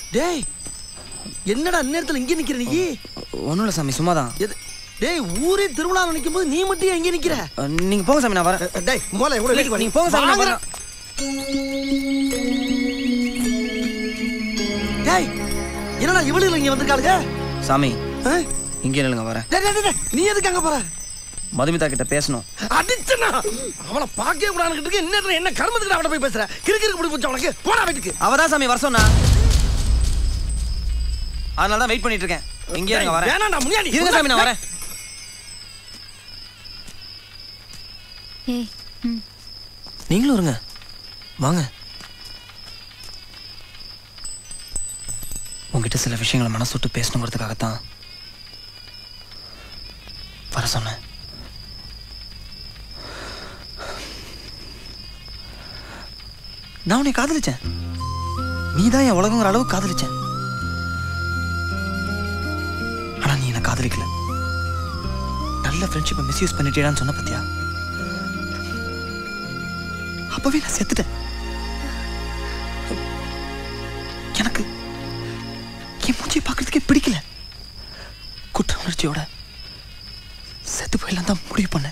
டேய் என்னடா அந்நேரத்துல இங்க நிக்கிற நீ ஒன்றும் இல்லை சாமி சும்மா தான் எது டேய் ஊரே திருவிழா நிக்கும் போது நீ மட்டும் ஏன் இங்க நிக்கிற நீங்கள் போங்க சாமி நான் வரேன் அஹ், டேய் மோல கூட வீட்டுக்கு வா. நீங்க போங்க சாமி நான் வாங்குற- வரேன் டேய் என்னடா இவளுங்க இங்க வந்திருக்காளுங்க சாமி ஆ? இங்கே நில்லுங்க வரேன் டேய், டேய், டேய், டேய், நீ எதுக்கு அங்க போற மதுமிதா கிட்ட பேசணும் அடிச்சனா அவளை பார்க்கவே கூடாதுன்னு இருக்கு என்ன என்ன கர்மத்துக்கு அவட போய் பேசுற கிறுக்கிறுக்கு பிடி போச்சு உனக்கு போடா வீட்டுக்கு அவ தான் சாமி வர சொன்னா அதனால தான் வெயிட் பண்ணிட்டு இருக்கேன் இங்கே இருங்க வரேன் வேணாம்டா முன்னாடி இருங்க சாமி நான் வரேன் ஏய் ம் நீங்களும் இருங்க வாங்க உங்ககிட்ட சில விஷயங்களை மனசு விட்டு பேசணுங்கிறதுக்காகத்தான் வர சொன்னேன் நான் உன்னை காதலிச்சேன் நீ தான் என் உலகங்கிற அளவுக்கு காதலிச்சேன் ஆனா நீ என்ன காதலிக்கல நல்ல ஃப்ரெண்ட்ஷிப்பை மிஸ்யூஸ் பண்ணிட்டேடான்னு சொன்ன பத்தியா அப்பவே நான் செத்துட்டேன் எனக்கு என் மூஞ்சியை பார்க்கறதுக்கே பிடிக்கல குற்ற உணர்ச்சியோட செத்து போயிடலாம் தான் முடிவு பண்ணேன்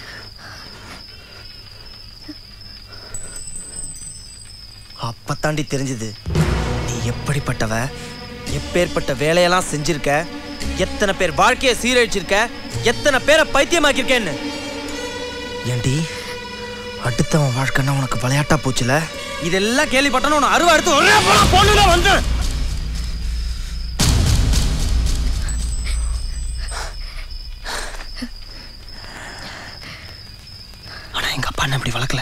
அப்பத்தாண்டி தெரிஞ்சது நீ எப்படிப்பட்டவ எப்பேற்பட்ட வேலையெல்லாம் செஞ்சிருக்க எத்தனை பேர் வாழ்க்கையை சீரழிச்சிருக்க எத்தனை பேரை பைத்தியமாக்கியிருக்கேன்னு ஏண்டி அடுத்தவன் வாழ்க்கைன்னா உனக்கு விளையாட்டா போச்சுல இதெல்லாம் கேள்விப்பட்டன உன அருவா எடுத்து ஒரே போல பொண்ணுல வந்து ஆனா எங்க அப்பா என்ன இப்படி வளர்க்கல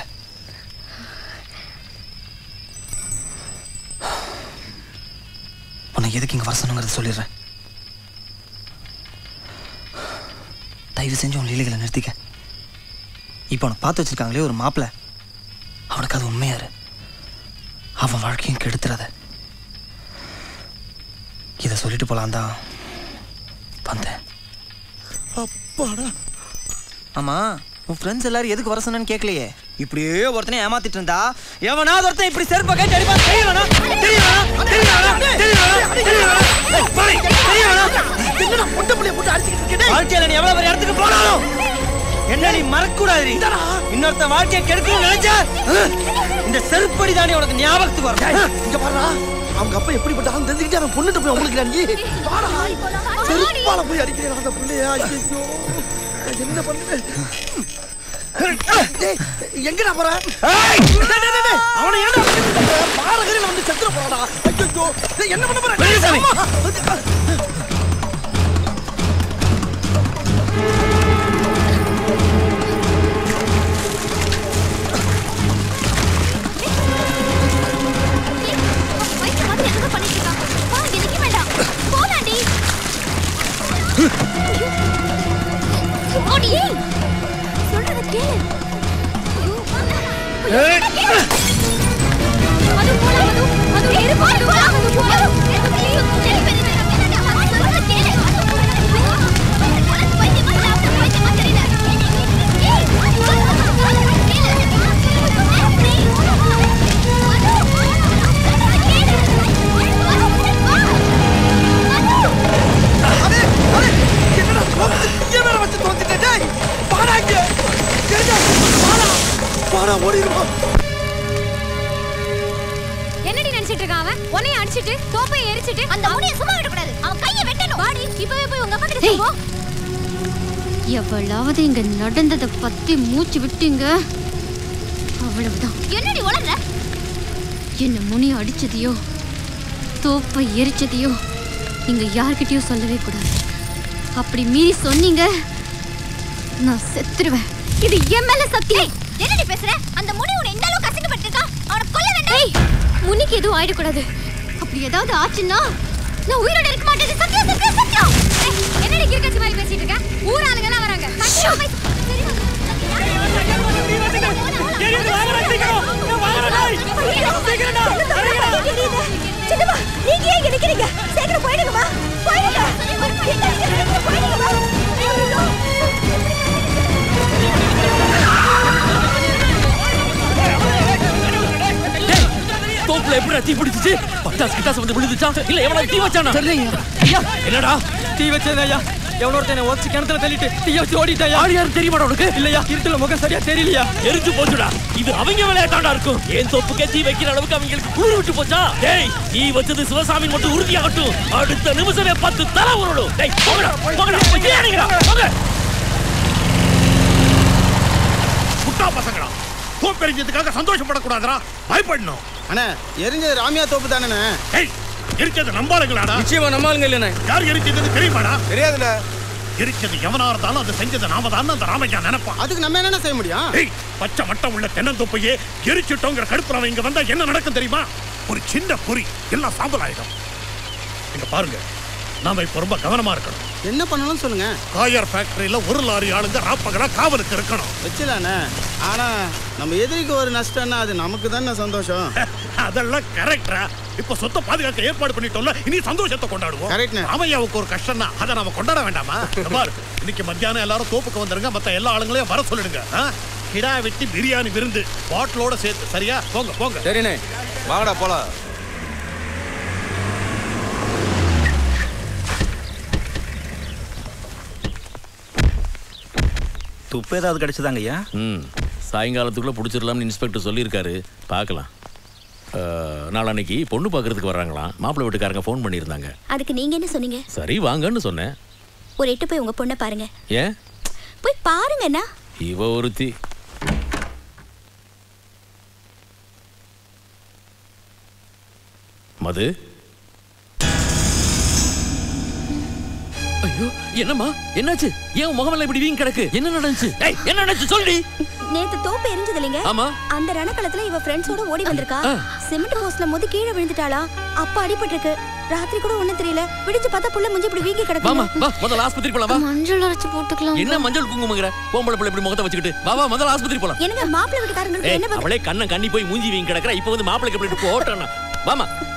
உன்னை எதுக்கு இங்க வர சொன்னங்கிறத சொல்லிடுறேன் தயவு செஞ்சு உன் லீலைகளை நிறுத்திக்க இப்போ அவனை பார்த்து வச்சிருக்காங்களே ஒரு மாப்பிள்ளை அவனுக்கு அது உண்மையாரு அவன் வாழ்க்கையும் கெடுத்துறாத இதை சொல்லிட்டு போலாம் தான் வந்தேன் அப்பாடா ஆமா உன் ஃப்ரெண்ட்ஸ் எல்லாரும் எதுக்கு வர சொன்னேன்னு கேட்கலையே இப்படியே ஒருத்தனை ஏமாத்திட்டு இருந்தா எவனாவது ஒருத்தன் இப்படி செருப்பை கட்டி அடிப்பான் தெரியலனா தெரியலனா தெரியலனா தெரியலனா தெரியலனா என்னடா பொட்ட புள்ளைய போட்டு அடிச்சிட்டு இருக்க டேய் வாழ்க்கையில நீ எவ்வளவு பெரிய இடத்துக்கு போனாலும் என்ன நீ மறக்கூடாது இன்னொருத்த வாழ்க்கையை கெடுக்கணும்னு நினைச்சா இந்த செருப்படி தானே உனக்கு ஞாபகத்துக்கு வரும் டேய், இங்க பாருடா அவங்க அப்பா எப்படிப்பட்ட ஆள் தெரிஞ்சுக்கிட்டு அவன் பொண்ணுட்டு போய் உங்களுக்கு நீ வாடா செருப்பால போய் அடிக்கிறேன் அந்த பிள்ளையா ஐயோ என்ன பண்ணுவேன் டேய் எங்கடா போற டேய், டேய், டேய், டேய், அவனை ஏன்டா பாரகரில் வந்து செத்துற போறாடா ஐயோ டேய், என்ன பண்ண போற வெளிய சாமி. வயிற்று மாதிரி எதுக்கு பண்ணிட்டு இருக்கான் வா இங்க நிக்க வேண்டாம் போலாண்டி ஓடி சொல்றத கேளு ஐயோ, மது போல மது மது இரு மது மது போல சரி பெரிய சொல்றத கேளு வைத்தியமா சாப்பிட்ட வைத்தியமா தெரியல அடே அடே என்னடா கோபத்தை இங்க வேற வச்சு தோத்துட்டே டேய் வாடா இங்க எங்க வாடா வாடா ஓடிடுவா என்னடி நினைச்சிட்டு இருக்கான் அவன் உன்னைய அடிச்சிட்டு தோப்பை எரிச்சிட்டு அந்த முனிய சும்மா விட கூடாது அவன் கைய வெட்டணும் வாடி இப்பவே போய் உங்க அப்பா கிட்ட சொல்லுவோம் எவ்வளவு இங்க நடந்ததை பத்தி மூச்சு விட்டீங்க அவ்வளவுதான் என்னடி உளற என்ன முனி அடிச்சதையோ தோப்பை எரிச்சதையோ நீங்க யார்கிட்டயும் சொல்லவே கூடாது அப்படி மீறி சொன்னீங்க நான் செத்துருவேன் இது என் மேல சத்தியம் என்னடி பேசுற அந்த முனி உன்னை இந்த அளவுக்கு அசிங்கப்பட்டிருக்கான் அவனை கொல்ல வேண்டாம் ஏய் முனிக்கு எதுவும் ஆயிடக்கூடாது அப்படி ஏதாவது ஆச்சுன்னா நான் உயிரோட இருக்க மாட்டேன் சத்தியம் சத்தியம் சத்தியம் ஏய், என்னடி கிறுக்கச்சி மாதிரி பேசிட்டு இருக்க ஊர் ஆளுங்க எல்லாம் வராங்க சத்தியமா போய் சின்னம்மா நீங்க ஏன் இங்க நிக்கிறீங்க சீக்கிரம் போயிடுங்கம்மா போயிடுங்க போயிடுங்கம்மா தோப்புல வீட்டுக்குள்ள எப்படி தீ பிடிச்சிச்சு பட்டாசு கிட்டாசு வந்து விழுந்துச்சா இல்ல எவனாவது தீ வச்சானா ஐயா என்னடா தீ வச்சது ஐயா எவனொருத்தனை ஒச்சு கிணத்துல தள்ளிட்டு தீய வச்சு ஓடிட்டாயா யார் யாரும் தெரியுமாடா உனக்கு இல்லையா இருட்டுல முகம் சரியா தெரியலையா எரிஞ்சு போச்சுடா இது அவங்க விளையாட்டாண்டா இருக்கும் ஏன் தோப்புக்கே தீ வைக்கிற அளவுக்கு அவங்களுக்கு குளிர் விட்டு போச்சா டேய் தீ வச்சது சிவசாமி மட்டும் உறுதியாகட்டும் அடுத்த நிமிஷமே பத்து தலை உருளும் டேய் போங்கடா போங்கடா போய் ஏறிங்கடா போங்க முட்டா பசங்களா தோப்பெறிஞ்சதுக்காக சந்தோஷப்படக்கூடாதுடா பயப்படணும் அண்ணே எரிஞ்சது ராமியா தோப்பு தானே ஏய் எரிச்சது நம்பாளுங்களாடா நிச்சயமா நம்மளுங்க இல்லைண்ணே யார் எரிச்சதுன்னு தெரியுமாடா தெரியாதுண்ணே எரிச்சது எவனா இருந்தாலும் அதை செஞ்சது நாம தான் அந்த ராமையா நினைப்பான் அதுக்கு நம்ம என்னென்ன செய்ய முடியும் ஏய் பச்சை மட்டம் உள்ள தென்னந்தோப்பையே எரிச்சிட்டோங்கிற கடுப்புல அவன் இங்க வந்தா என்ன நடக்கும் தெரியுமா ஒரு சின்ன பொறி எல்லாம் சாம்பல் ஆயிடும் இங்க பாருங்க நாம இப்ப ரொம்ப கவனமா இருக்கணும் என்ன பண்ணணும்னு சொல்லுங்க காயர் ஃபேக்டரியில ஒரு லாரி ஆளுங்க ராப்பகலா காவலுக்கு இருக்கணும் வச்சுலாண்ணே ஆனா நம்ம எதிரிக்கு ஒரு நஷ்டம்னா அது நமக்கு தானே சந்தோஷம் அதெல்லாம் கரெக்டா இப்ப சொத்தை பாதுகாக்க ஏற்பாடு பண்ணிட்டோம்ல இனி சந்தோஷத்தை கொண்டாடுவோம் Correctண்ணே. ராமையாவுக்கு ஒரு கஷ்டம்னா அதை நாம கொண்டாட வேண்டாமா இங்க பாரு இன்னைக்கு மத்தியானம் எல்லாரும் தோப்புக்கு வந்துருங்க மத்த எல்லா ஆளுங்களையும் வர சொல்லிடுங்க ஆ? கிடா வெட்டி பிரியாணி விருந்து பாட்டிலோட சேர்த்து சரியா போங்க போங்க சரிண்ணே வாங்கடா போலாம் துப்பு ஏதாவது கிடைச்சதாங்க ஐயா ம் சாயங்காலத்துக்குள்ள பிடிச்சிடலாம்னு இன்ஸ்பெக்டர் சொல்லியிருக்காரு பார்க்கலாம் அஹ், நாளான்னைக்கு பொண்ணு பார்க்கறதுக்கு வர்றாங்களாம் மாப்பிள்ளை வீட்டுக்காரங்க ஃபோன் பண்ணியிருந்தாங்க அதுக்கு நீங்க என்ன சொன்னீங்க சரி வாங்கன்னு சொன்னேன் ஒரு எட்டு போய் உங்க பொண்ணை பாருங்க ஏன் போய் பாருங்கண்ணா இவ ஒருத்தி மது ஐயோ என்னம்மா என்னாச்சு ஏன் உன் முகமெல்லாம் இப்படி வீங்கி கிடக்கு என்ன நடந்துச்சு ஏய் என்ன நடந்துச்சு சொல்லி நேத்து தோப்பு எரிஞ்சது இல்லைங்க ஆமா அந்த ரணக்களத்துல இவ ஃப்ரெண்ட்ஸோட ஓடி வந்திருக்கா ஆ. சிமெண்ட் போஸ்ட்ல மோதி கீழே விழுந்துட்டாளா அப்ப அடிபட்டிருக்கு ராத்திரி கூட ஒண்ணும் தெரியல விடிஞ்சு பார்த்தா புள்ள முஞ்சி இப்படி வீங்கி வாமா கிடக்கு வா முதல்ல ஆஸ்பத்திரி போலாம் வா மஞ்சள் அரைச்சு போட்டுக்கலாம் என்ன மஞ்சள் குங்குமங்கிற பொம்பளை பிள்ளை இப்படி முகத்தை வச்சுக்கிட்டு வா வா முதல்ல ஆஸ்பத்திரி போலாம் என்னங்க மாப்பிள்ளை வீட்டுக்காரங்களுக்கு ஏய் என்ன பதில்? அவளே கண்ணன் கண்ணி போய் மூஞ்சி வீங்கி கிடக்குறா இப்போ வந்து மாப்பிளைக்கு எப்படி போட்டோன்னா வாமா